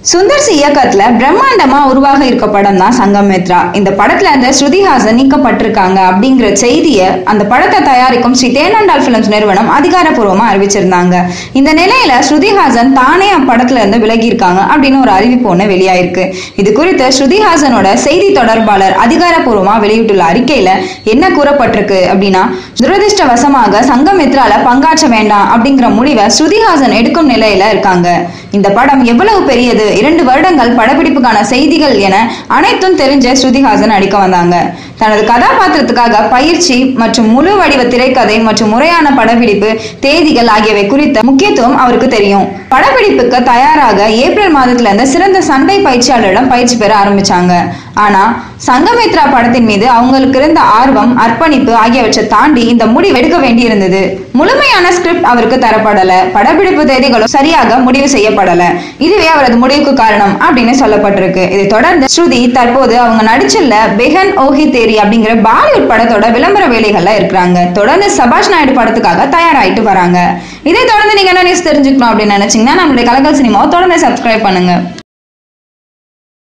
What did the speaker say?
Sundar C இயக்கத்துல பிரம்மாண்டமா உருவாக இருக்க படம் தான் சங்கமித்ரா இந்த படத்துல இருந்து ஸ்ருதிஹாசன் நீக்கப்பட்டிருக்காங்க அப்படிங்கிற செய்தியை அந்த படத்தை தயாரிக்கும் ஸ்ரீ தேனாண்டால் பிலிம்ஸ் நிறுவனம் அதிகாரப்பூர்வமா அறிவிச்சிருந்தாங்க இந்த நிலையில ஸ்ருதிஹாசன் தானே அப்படத்துல இருந்து விலகி இருக்காங்க அப்படின்னு ஒரு அறிவிப்பு ஒண்ணு வெளியாயிருக்கு இது குறித்து ஸ்ருதிஹாசனோட செய்தி தொடர்பாளர் அதிகாரப்பூர்வமா வெளியிட்டுள்ள அறிக்கையில என்ன கூறப்பட்டிருக்கு அப்படின்னா துரதிருஷ்டவசமாக சங்கமித்ரால பங்காற்ற வேண்டாம் அப்படிங்கிற முடிவை ஸ்ருதிஹாசன் எடுக்கும் நிலையில இருக்காங்க இந்த படம் எவ்வளவு பெரியது இரண்டு வருடங்கள் படப்பிடிப்புக்கான செய்திகள் என அனைத்தும் தெரிஞ்ச ஸ்ருதிஹாசன் அடிக்க வந்தாங்க தனது கதாபாத்திரத்துக்காக பயிற்சி மற்றும் முழு வடிவ திரைக்கதை மற்றும் முறையான படப்பிடிப்பு தேதிகள் ஆகியவை குறித்த முக்கியத்துவம் அவருக்கு தெரியும் படப்பிடிப்புக்கு தயாராக ஏப்ரல் மாதத்துல இருந்து சிறந்த சண்டை பயிற்சியாளரிடம் பயிற்சி பெற ஆரம்பிச்சாங்க ஆனா சங்கமித்ரா படத்தின் மீது அவங்களுக்கு இருந்த ஆர்வம் அர்ப்பணிப்பு ஆகியவற்றை தாண்டி இந்த முடிவு எடுக்க வேண்டியிருந்தது முழுமையான ஸ்கிரிப்ட் அவருக்கு தரப்படல படப்பிடிப்பு தேதிகளும் சரியாக முடிவு செய்யப்படல இதுவே அவரது முடிவுக்கு காரணம் அப்படின்னு சொல்லப்பட்டிருக்கு இதை தொடர்ந்து ஸ்ருதி தற்போது அவங்க நடிச்சுள்ள பெஹன் ஓஹி தேரி அப்படிங்கிற பாலிவுட் படத்தோட விளம்பர வேலைகள்ல இருக்கிறாங்க தொடர்ந்து சபாஷ் நாயுடு படத்துக்காக தயாராயிட்டு வராங்க இதை தொடர்ந்து நீங்க என்ன நியூஸ் தெரிஞ்சுக்கணும் அப்படின்னு நினைச்சீங்கன்னா நம்மளுடைய கலக்கல் சினிமாவை தொடர்ந்து சப்ஸ்கிரைப் பண்ணுங்க